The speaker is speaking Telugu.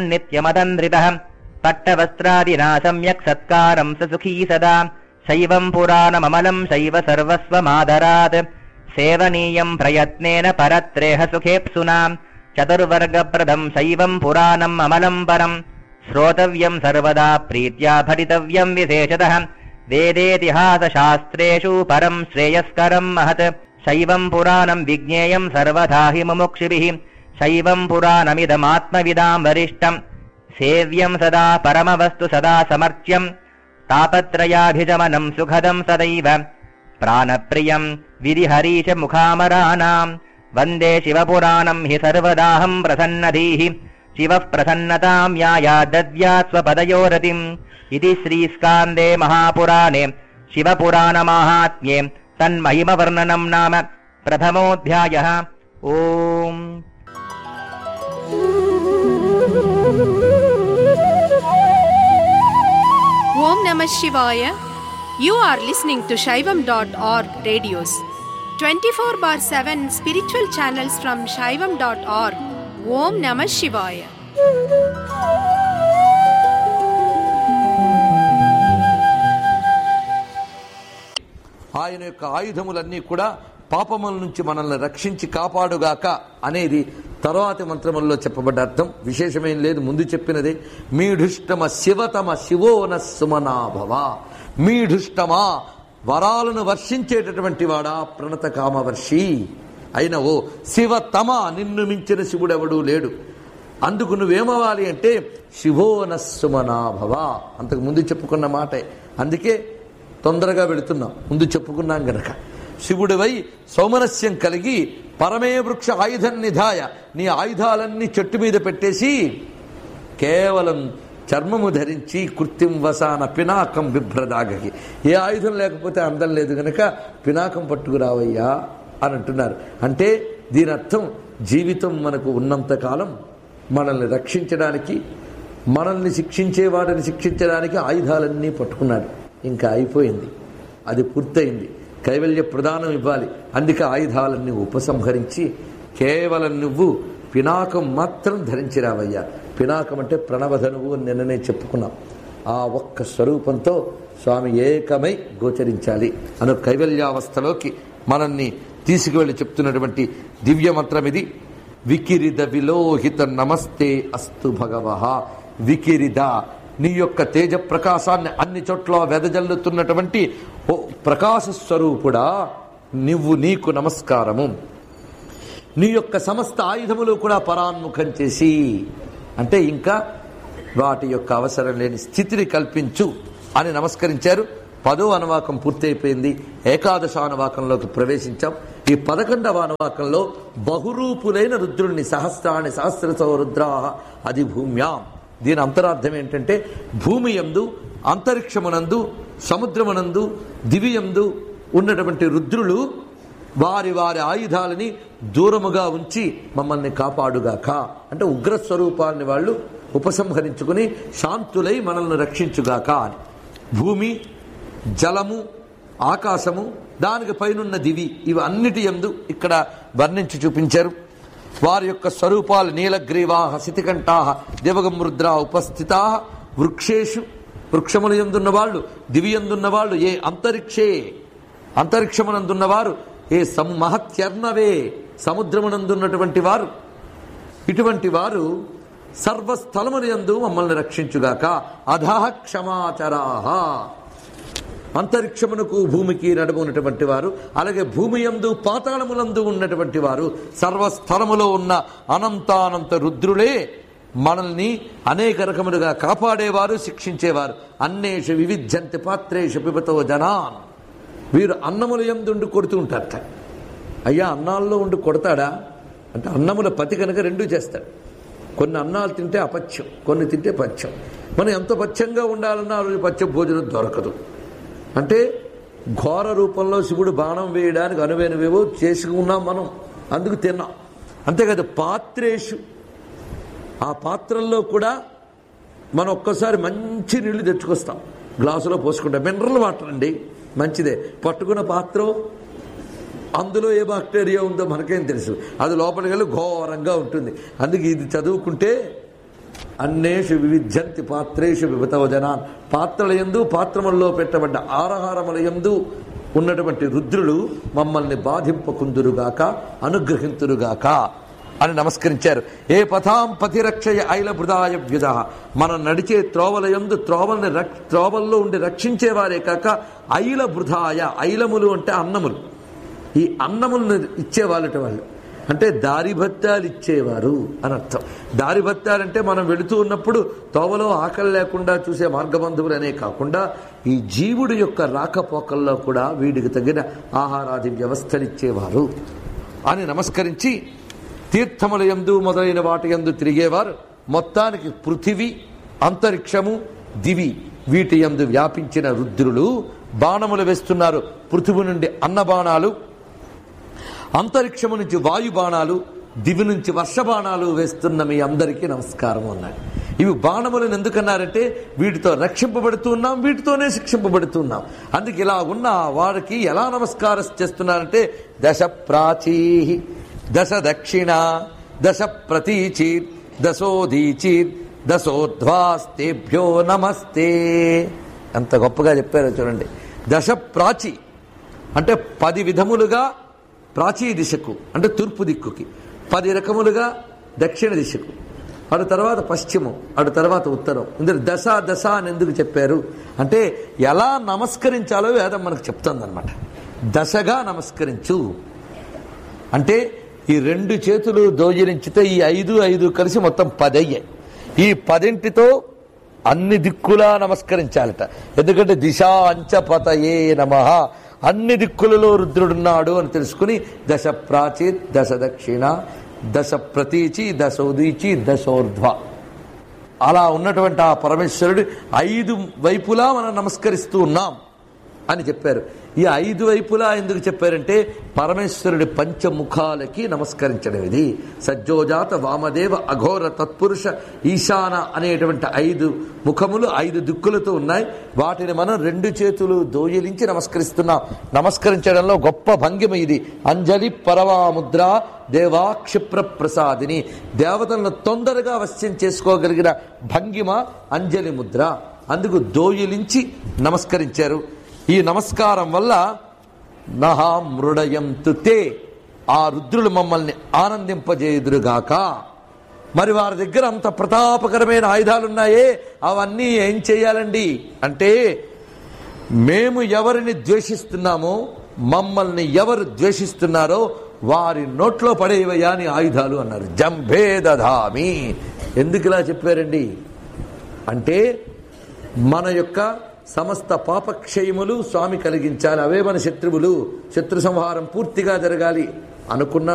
नित्यमदन्द्रितः पट्टवस्त्रादिना सम्यक् सत्कारम् स सुखी सदा शैवम् पुराणममलम् शैव सर्वस्वमादरात् सेवनीयम् प्रयत्नेन परत्रेह सुखेप्सुनाम् चतुर्वर्गप्रदम् शैवम् पुराणम् अमलम् परम् श्रोतव्यम् सर्वदा प्रीत्या पठितव्यम् विशेषतः वेदेतिहासशास्त्रेषु परम् श्रेयस्करम् महत् शैवम् पुराणम् विज्ञेयम् सर्वथा हि मुमुक्षिभिः शैवम् पुराणमिदमात्मविदाम् वरिष्ठम् सेव्यम् सदा परमवस्तु सदा समर्च्यम् तापत्रयाभिजमनम् सुखदम् सदैव प्राणप्रियम् विधिहरी च मुखामराणाम् वन्दे शिवपुराणम् हि सर्वदाहम् प्रसन्नधीः शिवः प्रसन्नताम् यायादद्या स्वपदयोरतिम् इति श्रीस्कान्दे महापुराणे शिवपुराणमाहात्म्ये तन्महिमवर्णनम् नाम प्रथमोऽध्यायः ओम् Om Namah Shivaya. You are listening to Shaivam.org radios. 24 bar 7 spiritual channels from Shaivam.org. Om Namah Shivaya. ఆయన యొక్క ఆయుధములన్నీ కూడా పాపముల నుంచి మనల్ని రక్షించి కాపాడుగాక అనేది తర్వాతి మంత్రముల్లో చెప్పబడ్డ అర్థం విశేషమేం లేదు ముందు చెప్పినదే మీఢుష్టమ శివతమ శివోన సుమనాభవ మీఢుష్టమా వరాలను వర్షించేటటువంటి వాడా ప్రణత కామవర్షి అయిన ఓ శివతమ నిన్ను మించిన శివుడెవడూ లేడు అందుకు నువ్వేమవ్వాలి అంటే శివోన సుమనాభవ అంతకు ముందు చెప్పుకున్న మాటే అందుకే తొందరగా వెళుతున్నాం ముందు చెప్పుకున్నాం గనక శివుడివై సౌమనస్యం కలిగి పరమే వృక్ష ఆయుధం నిధాయ నీ ఆయుధాలన్నీ చెట్టు మీద పెట్టేసి కేవలం చర్మము ధరించి కృత్యం వసాన పినాకం బిభ్రదాగకి ఏ ఆయుధం లేకపోతే అందం లేదు గనక పినాకం పట్టుకురావయ్యా అని అంటున్నారు అంటే దీని అర్థం జీవితం మనకు ఉన్నంత కాలం మనల్ని రక్షించడానికి మనల్ని శిక్షించేవాడిని శిక్షించడానికి ఆయుధాలన్నీ పట్టుకున్నాడు ఇంకా అయిపోయింది అది పూర్తయింది కైవల్య ప్రదానం ఇవ్వాలి అందుకే ఆయుధాలన్నీ ఉపసంహరించి కేవలం నువ్వు పినాకం మాత్రం ధరించి రావయ్యా పినాకం అంటే ప్రణవధనువు అని నిన్ననే చెప్పుకున్నాం ఆ ఒక్క స్వరూపంతో స్వామి ఏకమై గోచరించాలి అను కైవల్యావస్థలోకి మనల్ని తీసుకువెళ్ళి చెప్తున్నటువంటి దివ్య మంత్రం ఇది వికిరిద విలోహిత నమస్తే అస్తు భగవహ వికిరిద నీ యొక్క తేజ ప్రకాశాన్ని అన్ని చోట్ల వెదజల్లుతున్నటువంటి ఓ ప్రకాశ స్వరూపుడా నువ్వు నీకు నమస్కారము నీ యొక్క సమస్త ఆయుధములు కూడా పరాన్ముఖం చేసి అంటే ఇంకా వాటి యొక్క అవసరం లేని స్థితిని కల్పించు అని నమస్కరించారు పదో అనువాకం పూర్తయిపోయింది ఏకాదశ అనువాకంలోకి ప్రవేశించాం ఈ పదకొండవ అనువాకంలో బహురూపులైన రుద్రుణ్ణి సహస్రాన్ని సహస్రసో రుద్రా అది భూమ్యాం దీని అంతరార్థం ఏంటంటే భూమి యందు అంతరిక్షమునందు సముద్రమునందు దివియందు ఉన్నటువంటి రుద్రులు వారి వారి ఆయుధాలని దూరముగా ఉంచి మమ్మల్ని కాపాడుగాక అంటే ఉగ్ర స్వరూపాన్ని వాళ్ళు ఉపసంహరించుకుని శాంతులై మనల్ని రక్షించుగాక అని భూమి జలము ఆకాశము దానికి పైనున్న దివి ఇవి అన్నిటి ఎందు ఇక్కడ వర్ణించి చూపించారు వారి యొక్క స్వరూపాలు నీలగ్రీవా శితికంఠా దివగమృద్రా ఉపస్థితా వృక్షేషు వృక్షములు ఎందున్న వాళ్ళు దివి ఎందున్న వాళ్ళు ఏ అంతరిక్షే అంతరిక్షమునందున్నవారు ఏ సం మహత్యర్ణవే సముద్రమునందున్నటువంటి వారు ఇటువంటి వారు సర్వస్థలములు యందు మమ్మల్ని రక్షించుగాక అధః క్షమాచరాహ అంతరిక్షమునకు భూమికి నడుమున్నటువంటి వారు అలాగే భూమి యందు పాతాళములందు ఉన్నటువంటి వారు సర్వస్థలములో ఉన్న అనంతానంత రుద్రులే మనల్ని అనేక రకములుగా కాపాడేవారు శిక్షించేవారు అన్నేషు వివిధ్యంతి పాత్రేషు పిబతో జనాన్ వీరు అన్నముల ఎందు కొడుతూ ఉంటారట అయ్యా అన్నాల్లో ఉండి కొడతాడా అంటే అన్నముల పతి కనుక రెండూ చేస్తాడు కొన్ని అన్నాలు తింటే అపథ్యం కొన్ని తింటే పథ్యం మనం ఎంత పథ్యంగా ఉండాలన్నా ఆ రోజు పథ్య భోజనం దొరకదు అంటే ఘోర రూపంలో శివుడు బాణం వేయడానికి అనువైనవేవో చేసుకున్నాం మనం అందుకు తిన్నాం అంతేకాదు పాత్రేషు ఆ పాత్రల్లో కూడా మనం ఒక్కసారి మంచి నీళ్లు తెచ్చుకొస్తాం గ్లాసులో పోసుకుంటాం మినరల్ వాటర్ అండి మంచిదే పట్టుకున్న పాత్ర అందులో ఏ బాక్టీరియా ఉందో మనకేం తెలుసు అది లోపలికి వెళ్ళి ఘోరంగా ఉంటుంది అందుకే ఇది చదువుకుంటే అన్నేషు వివిధ్యంతి పాత్రేషు విభతవ జనాన్ పాత్రల యందు పాత్రముల్లో పెట్టబడ్డ ఆరహారముల యందు ఉన్నటువంటి రుద్రులు మమ్మల్ని బాధింపకుందురుగాక అనుగ్రహింతురుగాక అని నమస్కరించారు ఏ పథాం పతిరక్షయ ఐల బృదాయ వ్యుధ మనం నడిచే త్రోవల యందు త్రోవల్ని రక్ త్రోవల్లో ఉండి రక్షించేవారే కాక ఐల బృధాయ ఐలములు అంటే అన్నములు ఈ అన్నములను ఇచ్చేవాళ్ళట వాళ్ళు అంటే దారి భత్యాలు ఇచ్చేవారు అని అర్థం దారి భత్యాలంటే మనం వెళుతూ ఉన్నప్పుడు తోవలో ఆకలి లేకుండా చూసే మార్గబంధువులనే కాకుండా ఈ జీవుడి యొక్క రాకపోకల్లో కూడా వీడికి తగిన ఆహారాది వ్యవస్థలు ఇచ్చేవారు అని నమస్కరించి తీర్థముల యందు మొదలైన వాటి యందు తిరిగేవారు మొత్తానికి పృథివి అంతరిక్షము దివి వీటి యందు వ్యాపించిన రుద్రులు బాణములు వేస్తున్నారు పృథివి నుండి అన్నబాణాలు అంతరిక్షము నుంచి వాయు బాణాలు దివి నుంచి వర్ష బాణాలు వేస్తున్న మీ అందరికీ నమస్కారం అన్నాడు ఇవి బాణములను ఎందుకన్నారంటే వీటితో రక్షింపబడుతున్నాం వీటితోనే శిక్షింపబడుతున్నాం అందుకే ఇలా ఉన్న వారికి ఎలా నమస్కారం చేస్తున్నారంటే దశ ప్రాచీ దశ దక్షిణ దశ ప్రతీచీర్ దశోదీచీర్ దశోర్ధ్వాస్తేభ్యో నమస్తే ఎంత గొప్పగా చెప్పారో చూడండి దశ ప్రాచి అంటే పది విధములుగా ప్రాచీ దిశకు అంటే తూర్పు దిక్కుకి పది రకములుగా దక్షిణ దిశకు అటు తర్వాత పశ్చిమం అటు తర్వాత ఉత్తరం ఇందులో దశ దశ అని ఎందుకు చెప్పారు అంటే ఎలా నమస్కరించాలో వేదం మనకు చెప్తుందన్నమాట దశగా నమస్కరించు అంటే ఈ రెండు చేతులు దోజరించితే ఈ ఐదు ఐదు కలిసి మొత్తం పది అయ్యాయి ఈ పదింటితో అన్ని దిక్కులా నమస్కరించాలట ఎందుకంటే దిశ అంచపతయే నమ అన్ని దిక్కులలో రుద్రుడున్నాడు అని తెలుసుకుని దశ ప్రాచీ దశ దక్షిణ దశ ప్రతీచి దశ ఉదీచి దశోర్ధ్వ అలా ఉన్నటువంటి ఆ పరమేశ్వరుడు ఐదు వైపులా మనం నమస్కరిస్తూ ఉన్నాం అని చెప్పారు ఈ ఐదు వైపులా ఎందుకు చెప్పారంటే పరమేశ్వరుడి పంచముఖాలకి నమస్కరించడం ఇది సజ్జోజాత వామదేవ అఘోర తత్పురుష ఈశాన అనేటువంటి ఐదు ముఖములు ఐదు దిక్కులతో ఉన్నాయి వాటిని మనం రెండు చేతులు దోయలించి నమస్కరిస్తున్నాం నమస్కరించడంలో గొప్ప భంగిమ ఇది అంజలి పరవాముద్ర దేవా క్షిప్ర ప్రసాదిని దేవతలను తొందరగా వశ్యం చేసుకోగలిగిన భంగిమ అంజలి ముద్ర అందుకు దోయలించి నమస్కరించారు ఈ నమస్కారం వల్ల నహా మృడయం తే ఆ రుద్రులు మమ్మల్ని ఆనందింపజేయుదురుగాక మరి వారి దగ్గర అంత ప్రతాపకరమైన ఆయుధాలున్నాయే అవన్నీ ఏం చేయాలండి అంటే మేము ఎవరిని ద్వేషిస్తున్నామో మమ్మల్ని ఎవరు ద్వేషిస్తున్నారో వారి నోట్లో పడేవయ్యా అని ఆయుధాలు అన్నారు జంభే దధామి ఎందుకు ఇలా చెప్పారండి అంటే మన యొక్క సమస్త పాపక్షయములు స్వామి కలిగించాలి అవే మన శత్రువులు శత్రు సంహారం పూర్తిగా జరగాలి అనుకున్న